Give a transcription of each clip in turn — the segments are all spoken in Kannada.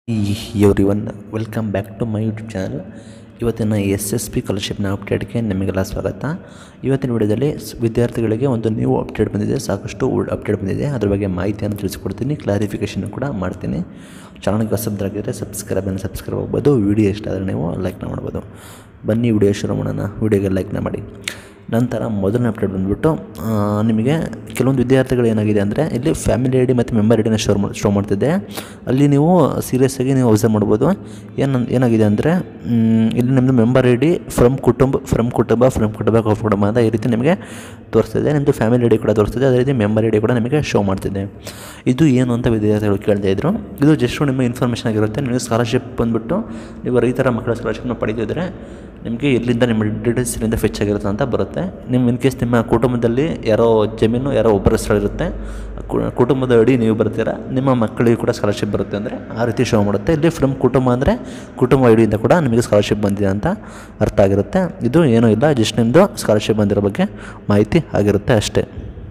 every everyone welcome back to my YouTube channel ಇವತ್ತಿನ ಎಸ್ ಎಸ್ ಪಿ ಸ್ಕಾಲರ್ಶಿಪ್ನ ಅಪ್ಡೇಟ್ಗೆ ನಿಮಗೆಲ್ಲ ಸ್ವಾಗತ ಇವತ್ತಿನ ವಿಡಿಯೋದಲ್ಲಿ ಸ್- ವಿದ್ಯಾರ್ಥಿಗಳಿಗೆ ಒಂದು ನ್ಯೂ ಅಪ್ಡೇಟ್ ಬಂದಿದೆ ಸಾಕಷ್ಟು ಅಪ್ಡೇಟ್ ಬಂದಿದೆ ಅದ್ರ ಬಗ್ಗೆ ಮಾಹಿತಿಯನ್ನು ತಿಳಿಸ್ಕೊಡ್ತೀನಿ ಕ್ಲಾರಿಫಿಕೇಷನ್ ಕೂಡ ಮಾಡ್ತೀನಿ ಚಾನಲ್ಗೆ ಹೊಸಬ್ರಾಗಿದ್ದರೆ ಸಬ್ಸ್ಕ್ರೈಬನ್ನು ಸಬ್ಸ್ಕ್ರೈಬ್ ಆಗ್ಬೋದು ವಿಡಿಯೋ ಇಷ್ಟ ಆದರೆ ನೀವು ಲೈಕ್ನ ಮಾಡ್ಬೋದು ಬನ್ನಿ ವಿಡಿಯೋ ಶುರು ಮಾಡೋಣ ವಿಡಿಯೋಗೆ ಲೈಕ್ನ ಮಾಡಿ ನಂತರ ಮೊದಲನೇ ಅಪ್ಡೇಟ್ ಬಂದುಬಿಟ್ಟು ನಿಮಗೆ ಕೆಲವೊಂದು ವಿದ್ಯಾರ್ಥಿಗಳು ಏನಾಗಿದೆ ಅಂದರೆ ಇಲ್ಲಿ ಫ್ಯಾಮಿಲಿ ಐ ಡಿ ಮತ್ತು ಮೆಂಬರ್ ಐ ಡಿನ ಶೋ ಮಾಡಿ ಶೋ ಮಾಡ್ತಿದ್ದೆ ಅಲ್ಲಿ ನೀವು ಸೀರಿಯಸ್ ಆಗಿ ನೀವು ಅಬ್ಸರ್ವ್ ಮಾಡ್ಬೋದು ಏನು ಏನಾಗಿದೆ ಅಂದರೆ ಇಲ್ಲಿ ನಿಮ್ಮದು ಮೆಂಬರ್ ಐ ಡಿ ಫ್ರಮ್ ಕುಟುಂಬ ಫ್ರಮ್ ಕುಟುಂಬ ಫ್ರಮ್ ಕುಟುಂಬ ಆಫ್ ಕುಟುಂಬ ಅಂತ ಈ ರೀತಿ ನಿಮಗೆ ತೋರಿಸ್ತಿದೆ ನಿಮ್ಮದು ಫ್ಯಾಮಿಲಿ ಐ ಡಿ ಕೂಡ ತೋರಿಸ್ತಿದೆ ಅದೇ ರೀತಿ ಮೆಂಬರ್ ಐ ಡಿ ಕೂಡ ನಿಮಗೆ ಶೋ ಮಾಡ್ತಿದೆ ಇದು ಏನು ಅಂತ ವಿದ್ಯಾರ್ಥಿಗಳು ಕೇಳ್ತಾ ಇದ್ರು ಇದು ಜಸ್ಟ್ ನಿಮ್ಮ ಇನ್ಫಾರ್ಮೇಷನ್ ಆಗಿರುತ್ತೆ ನಿಮಗೆ ಸ್ಕಾಲರ್ಶಿಪ್ ಬಂದುಬಿಟ್ಟು ನೀವು ರೈತರ ಮಕ್ಕಳ ಸ್ಕಾಲರ್ಶಿಪ್ನ ಪಡೆದಿದ್ದರೆ ನಿಮಗೆ ಇಲ್ಲಿಂದ ನಿಮ್ಮ ಡೀಟೇಲ್ಸ್ ಇಲ್ಲಿಂದ ಫೆಚ್ ಆಗಿರುತ್ತೆ ಅಂತ ಬರುತ್ತೆ ನಿಮ್ಮ ಇನ್ ಕೇಸ್ ನಿಮ್ಮ ಕುಟುಂಬದಲ್ಲಿ ಯಾರೋ ಜಮೀನು ಯಾರೋ ಒಬ್ಬರ ಹೆಸರು ಇರುತ್ತೆ ಕು- ಕುಟುಂಬದ ಅಡಿ ನೀವು ಬರ್ತೀರಾ ನಿಮ್ಮ ಮಕ್ಕಳಿಗೆ ಕೂಡ ಸ್ಕಾಲರ್ಶಿಪ್ ಬರುತ್ತೆ ಅಂದರೆ ಆ ರೀತಿ ಶೋ ಮಾಡುತ್ತೆ ಇಲ್ಲಿ ಫ್ರಮ್ ಕುಟುಂಬ ಅಂದರೆ ಕುಟುಂಬ ಐಡಿಯಿಂದ ಕೂಡ ನಿಮಗೆ ಸ್ಕಾಲರ್ಶಿಪ್ ಬಂದಿದೆ ಅಂತ ಅರ್ಥ ಆಗಿರುತ್ತೆ ಇದು ಏನೂ ಇಲ್ಲ ಜಸ್ಟ್ ನಿಮ್ಮದು ಸ್ಕಾಲರ್ಶಿಪ್ ಬಂದಿರೋ ಬಗ್ಗೆ ಮಾಹಿತಿ ಆಗಿರುತ್ತೆ ಅಷ್ಟೇ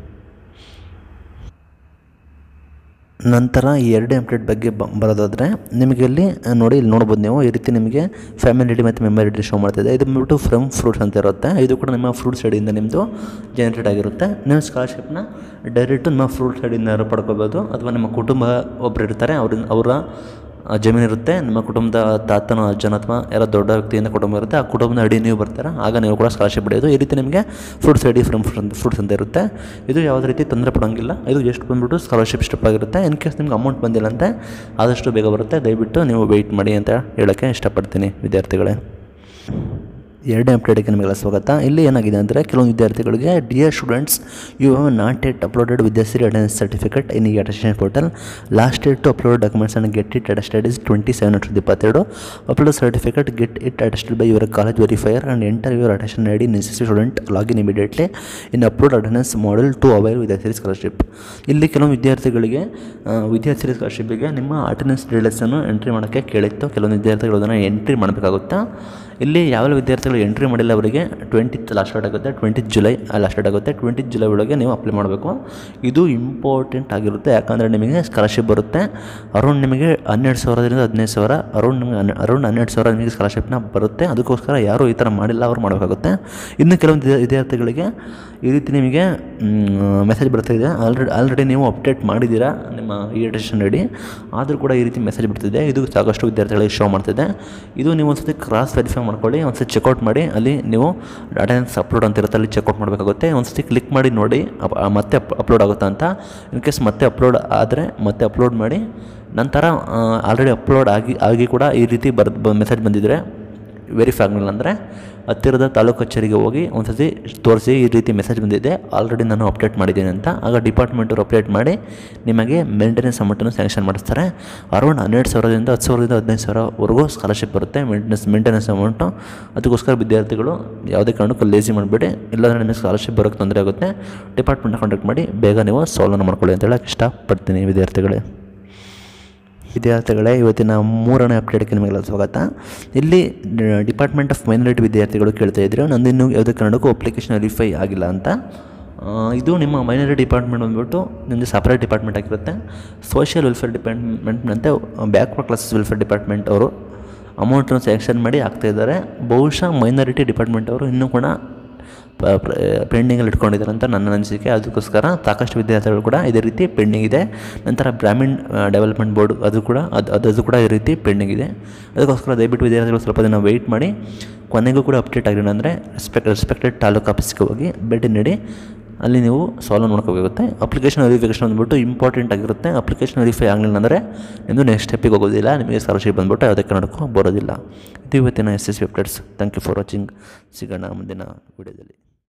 ನಂತರ ಈ ಎರಡೇ ಅಪ್ಡೇಟ್ ಬಗ್ಗೆ ಬ ಬರೋದಾದರೆ ನಿಮಗೆ ಇಲ್ಲಿ ಆ, ನೋಡಿ ಇಲ್ಲಿ ನೋಡ್ಬೋದು ನೀವು ಈ ರೀತಿ ನಿಮಗೆ ಫ್ಯಾಮಿಲಿ ಐಡಿ ಮತ್ತು ಮೆಂಬರ್ ಐಡಿ ಶೋ ಮಾಡ್ತಿದೆ ಇದು ಬಂದ್ಬಿಟ್ಟು ಫ್ರಮ್ ಫ್ರೂಟ್ಸ್ ಅಂತ ಇರುತ್ತೆ ಇದು ಕೂಡ ನಿಮ್ಮ ಫ್ರೂಟ್ಸ್ ಐಡಿಯಿಂದ ನಿಮ್ಮದು ಜನರೇಟ್ ಆಗಿರುತ್ತೆ ನೀವು ಸ್ಕಾಲರ್ಶಿಪ್ನ ಡೈರೆಕ್ಟು ನಿಮ್ಮ ಫ್ರೂಟ್ಸ್ ಐಡಿಯಿಂದ ಪಡ್ಕೋಬೋದು ಅಥವಾ ನಿಮ್ಮ ಕುಟುಂಬ ಒಬ್ಬರು ಇರ್ತಾರೆ ಅವ್ರಿಂದ ಅವರ ಆ, ಜಮೀನು ಇರುತ್ತೆ ನಿಮ್ಮ ಕುಟುಂಬದ ತಾತನ ಅಜ್ಜನ ಅಥವಾ ಯಾರೋ ದೊಡ್ಡ ವ್ಯಕ್ತಿಯಿಂದ ಕುಟುಂಬ ಇರುತ್ತೆ ಆ ಕುಟುಂಬದ ಅಡಿ ನೀವು ಬರ್ತಾರೆ ಆಗ ನೀವು ಕೂಡ ಸ್ಕಾಲರ್ಶಿಪ್ ಪಡೆಯೋದು ಈ ರೀತಿ ನಿಮಗೆ ಫ್ರೂಟ್ಸ್ ಐಡಿ ಫ್ರಮ್ ಫ್ರೂಟ್ಸ್ ಅಂತ ಇರುತ್ತೆ ಇದು ಯಾವುದೇ ರೀತಿ ತೊಂದರೆ ಪಡೋಂಗಿಲ್ಲ ಇದು ಎಷ್ಟು ಬಂದ್ಬಿಟ್ಟು ಸ್ಕಾಲರ್ಶಿಪ್ ಸ್ಟೆಪ್ ಆಗಿರುತ್ತೆ ಇನ್ ಕೇಸ್ ನಿಮ್ಗೆ ಅಮೌಂಟ್ ಬಂದಿಲ್ಲ ಅಂತ ಆದಷ್ಟು ಬೇಗ ಬರುತ್ತೆ ದಯವಿಟ್ಟು ನೀವು ವೆಯ್ಟ್ ಮಾಡಿ ಅಂತ ಹೇಳೋಕ್ಕೆ ಇಷ್ಟಪಡ್ತೀನಿ ವಿದ್ಯಾರ್ಥಿಗಳೇ ಎರಡನೇ ಅಪ್ಡೇಟಿಗೆ ನಿಮಗೆಲ್ಲ ಸ್ವಾಗತ ಇಲ್ಲಿ ಏನಾಗಿದೆ ಅಂದರೆ ಕೆಲವೊಂದು ವಿದ್ಯಾರ್ಥಿಗಳಿಗೆ dear students you have not yet uploaded Vidyashree attendance certificate in e attestation portal last date to upload documents and get it attested is twenty seven hundred ಇಪ್ಪತ್ತೆರಡು upload certificate get it attested by your college verifier and enter your attestation I D necessary student login immediately in upload attendance model to avail ವಿದ್ಯಾರ್ಥಿ ಸ್ಕಾಲರ್ಶಿಪ್ ಇಲ್ಲಿ ಕೆಲವು ವಿದ್ಯಾರ್ಥಿಗಳಿಗೆ ಆ, ವಿದ್ಯಾರ್ಥಿ ಸ್ಕಾಲರ್ಶಿಪ್ಪಿಗೆ ನಿಮ್ಮ ಅಟೆಂಡೆನ್ಸ್ ಡೀಟೇಲ್ಸನ್ನು ಎಂಟ್ರಿ ಮಾಡೋಕ್ಕೆ ಕೇಳಿತ್ತು ಕೆಲವೊಂದು ವಿದ್ಯಾರ್ಥಿಗಳು ಅದನ್ನು ಎಂಟ್ರಿ ಮಾಡಬೇಕಾಗುತ್ತಾ ಇಲ್ಲಿ ಯಾವೆಲ್ಲ ವಿದ್ಯಾರ್ಥಿಗಳು ಎಂಟ್ರಿ ಮಾಡಿಲ್ಲ ಅವರಿಗೆ ಟ್ವೆಂಟಿತ್ ಲಾಸ್ಟ್ ಡೇಟ್ ಆಗುತ್ತೆ ಟ್ವೆಂಟಿತ್ ಜುಲೈ ಲಾಸ್ಟ್ ಡೇಟ್ ಆಗುತ್ತೆ ಟ್ವೆಂಟಿತ್ ಜುಲೈ ಒಳಗೆ ನೀವು ಅಪ್ಲೈ ಮಾಡಬೇಕು ಇದು ಇಂಪಾರ್ಟೆಂಟ್ ಆಗಿರುತ್ತೆ ಯಾಕಂದರೆ ನಿಮಗೆ ಸ್ಕಾಲರ್ಶಿಪ್ ಬರುತ್ತೆ ಅರೌಂಡ್ ನಿಮಗೆ ಹನ್ನೆರಡು ಸಾವಿರದಿಂದ ಹದಿನೈದು ಸಾವಿರ ಅರೌಂಡ್ ನಿಮಗೆ ಹನ್ನೆ ಅರೌಂಡ್ ಹನ್ನೆರಡು ಸಾವಿರ ನಿಮಗೆ ಸ್ಕಾಲರ್ಶಿಪ್ನ ಬರುತ್ತೆ ಅದಕ್ಕೋಸ್ಕರ ಯಾರು ಈ ಥರ ಮಾಡಿಲ್ಲ ಅವ್ರು ಮಾಡಬೇಕಾಗುತ್ತೆ ಇನ್ನು ಕೆಲವೊಂದು ವಿದ್ಯಾ- ವಿದ್ಯಾರ್ಥಿಗಳಿಗೆ ಈ ರೀತಿ ನಿಮಗೆ ಮೆಸೇಜ್ ಬರ್ತಾಯಿದೆ ಆಲ್ರೆಡಿ ಆಲ್ರೆಡಿ ನೀವು ಅಪ್ಡೇಟ್ ಮಾಡಿದ್ದೀರಾ ನಿಮ್ಮ ಈ ಅಟೆನ್ಷನ್ ರೆಡಿ ಆದರೂ ಕೂಡ ಈ ರೀತಿ ಮೆಸೇಜ್ ಬರ್ತಿದೆ ಇದು ಸಾಕಷ್ಟು ವಿದ್ಯಾರ್ಥಿಗಳಿಗೆ ಶೋ ಮಾಡ್ತಿದೆ ಇದು ನೀವು ಒಂದ್ಸತಿ ಕ್ರಾಸ್ ವೆರಿಫೈ ಮಾಡ್ಕೊಳ್ಳಿ ಒಂದ್ಸತಿ ಚೆಕ್ಔಟ್ ಮಾಡಿ ಅಲ್ಲಿ ನೀವು ಅಟೆಂಡೆನ್ಸ್ ಅಪ್ಲೋಡ್ ಅಂತ ಇರುತ್ತೆ ಅಲ್ಲಿ ಚೆಕ್ಔಟ್ ಮಾಡಬೇಕಾಗುತ್ತೆ ಒಂದ್ಸತಿ ಕ್ಲಿಕ್ ಮಾಡಿ ನೋಡಿ ಅಪ್- ಆ ಮತ್ತೆ ಅಪ್ಲೋಡ್ ಆಗುತ್ತಾ ಅಂತ ಇನ್ ಕೇಸ್ ಮತ್ತೆ ಅಪ್ಲೋಡ್ ಆದರೆ ಮತ್ತೆ ಅಪ್ಲೋಡ್ ಮಾಡಿ ನಂತರ ಆಲ್ರೆಡಿ ಅಪ್ಲೋಡ್ ಆಗಿ ಆಗಿ ಕೂಡ ಈ ರೀತಿ ಬರ್ ಮೆಸೇಜ್ ಬಂದಿದ್ದರೆ ವೆರಿಫೈ ಆಗಲಿಲ್ಲ ಅಂದರೆ ಹತ್ತಿರದ ತಾಲೂಕು ಕಚೇರಿಗೆ ಹೋಗಿ ಒಂದ್ಸತಿ ತೋರಿಸಿ ಈ ರೀತಿ ಮೆಸೇಜ್ ಬಂದಿದೆ ಆಲ್ರೆಡಿ ನಾನು ಅಪ್ಡೇಟ್ ಮಾಡಿದ್ದೀನಿ ಅಂತ ಆಗ ಡಿಪಾರ್ಟ್ಮೆಂಟವ್ರು ಅಪ್ಡೇಟ್ ಮಾಡಿ ನಿಮಗೆ ಮೇಂಟೆನೆನ್ಸ್ ಅಮೌಂಟನ್ನು ಸ್ಯಾಂಕ್ಷನ್ ಮಾಡಿಸ್ತಾರೆ ಅರೌಂಡ್ ಹನ್ನೆರಡು ಸಾವಿರದಿಂದ ಹತ್ತು ಸಾವಿರದಿಂದ ಹದಿನೈದು ಸಾವಿರವರೆಗೂ ಸ್ಕಾಲರ್ಶಿಪ್ ಬರುತ್ತೆ ಮೇಂಟೆನೆನ್ಸ್ ಮೇಂಟೆನೆನ್ಸ್ ಅಮೌಂಟು ಅದಕ್ಕೋಸ್ಕರ ವಿದ್ಯಾರ್ಥಿಗಳು ಯಾವುದೇ ಕಾರಣಕ್ಕೂ ಲೇಸಿ ಮಾಡಬೇಡಿ ಇಲ್ಲಾಂದರೆ ನಿಮಗೆ ಸ್ಕಾಲರ್ಶಿಪ್ ಬರೋಕ್ಕೆ ತೊಂದರೆ ಆಗುತ್ತೆ ಡಿಪಾರ್ಟ್ಮೆಂಟ್ನ ಕಾಂಟ್ಯಾಕ್ಟ್ ಮಾಡಿ ಬೇಗ ನೀವು ಸಾಲ್ವನ್ನು ಮಾಡ್ಕೊಳ್ಳಿ ಅಂತ ಹೇಳಕ್ಕೆ ಇಷ್ಟಪಡ್ತೀನಿ ವಿದ್ಯಾರ್ಥಿಗಳೇ ವಿದ್ಯಾರ್ಥಿಗಳೇ ಇವತ್ತಿನ ಮೂರನೇ ಅಪ್ಡೇಟ್ಗೆ ನಿಮಗೆಲ್ಲ ಸ್ವಾಗತ ಇಲ್ಲಿ ಡಿಪಾರ್ಟ್ಮೆಂಟ್ ಆಫ್ ಮೈನಾರಿಟಿ ವಿದ್ಯಾರ್ಥಿಗಳು ಕೇಳ್ತಾ ಇದ್ರು ನಂದು ಇನ್ನೂ ಯಾವುದೇ ಕಾರಣಕ್ಕೂ ಅಪ್ಲಿಕೇಶನ್ ವೆರಿಫೈ ಆಗಿಲ್ಲ ಅಂತ ಆ, ಇದು ನಿಮ್ಮ ಮೈನಾರಿಟಿ ಡಿಪಾರ್ಟ್ಮೆಂಟ್ ಬಂದ್ಬಿಟ್ಟು ನಿಮ್ಮದು ಸಪ್ರೇಟ್ ಡಿಪಾರ್ಟ್ಮೆಂಟ್ ಆಗಿರುತ್ತೆ ಸೋಷಿಯಲ್ ವೆಲ್ಫೇರ್ ಡಿಪಾರ್ಟ್ಮೆಂಟ್ ಅಂತ ಬ್ಯಾಕ್ವರ್ಡ್ ಕ್ಲಾಸಸ್ ವೆಲ್ಫೇರ್ ಡಿಪಾರ್ಟ್ಮೆಂಟ್ ಅವರು ಅಮೌಂಟನ್ನು ಸ್ಯಾಂಕ್ಷನ್ ಮಾಡಿ ಆಗ್ತಾ ಇದ್ದಾರೆ ಬಹುಶಃ ಮೈನಾರಿಟಿ ಡಿಪಾರ್ಟ್ಮೆಂಟ್ ಅವರು ಇನ್ನೂ ಕೂಡ ಪೆಂಡಿಂಗಲ್ಲಿ ಇಟ್ಕೊಂಡಿದ್ದಾರೆ ಅಂತ ನನ್ನ ಅನಿಸಿಕೆ ಅದಕ್ಕೋಸ್ಕರ ಸಾಕಷ್ಟು ವಿದ್ಯಾರ್ಥಿಗಳು ಕೂಡ ಇದೇ ರೀತಿ ಪೆಂಡಿಂಗ್ ಇದೆ ನಂತರ ಬ್ರಾಹ್ಮಿಣ್ ಡೆವಲಪ್ಮೆಂಟ್ ಬೋರ್ಡ್ ಅದು ಕೂಡ ಅದು ಅದು ಅದು ಕೂಡ ಈ ರೀತಿ ಪೆಂಡಿಂಗ್ ಇದೆ ಅದಕ್ಕೋಸ್ಕರ ದಯವಿಟ್ಟು ವಿದ್ಯಾರ್ಥಿಗಳು ಸ್ವಲ್ಪ ದಿನ ವೆಯ್ಟ್ ಮಾಡಿ ಕೊನೆಗೂ ಕೂಡ ಅಪ್ಡೇಟ್ ಆಗಿಲ್ಲ ಅಂದರೆ ರೆಸ್ಪೆಕ್ಟ್ ರೆಸ್ಪೆಕ್ಟೆಡ್ ತಾಲೂಕು ಆಫೀಸ್ಗೆ ಹೋಗಿ ಭೇಟಿ ನೀಡಿ ಅಲ್ಲಿ ನೀವು ಸಾಲ್ವ್ ನೋಡ್ಕೋಬೇಕಾಗುತ್ತೆ ಅಪ್ಲಿಕೇಶನ್ ವೆರಿಫಿಕೇಷನ್ ಬಂದ್ಬಿಟ್ಟು ಇಂಪಾರ್ಟೆಂಟ್ ಆಗಿರುತ್ತೆ ಅಪ್ಲಿಕೇಶನ್ ವೆರಿಫೈ ಆಗಲಿಲ್ಲ ಅಂದರೆ ನಿಮ್ಮದು ನೆಕ್ಸ್ಟ್ ಸ್ಟೆಪ್ಪಿಗೆ ಹೋಗೋದಿಲ್ಲ ನಿಮಗೆ ಸ್ಕಾಲರ್ಶಿಪ್ ಬಂದ್ಬಿಟ್ಟು ಯಾವುದೇ ಕಾರಣಕ್ಕೂ ಬರೋದಿಲ್ಲ ಇದು ಇವತ್ತಿನ S S C updates thank you for watching ಸಿಗೋಣ ಮುಂದಿನ ವಿಡಿಯೋದಲ್ಲಿ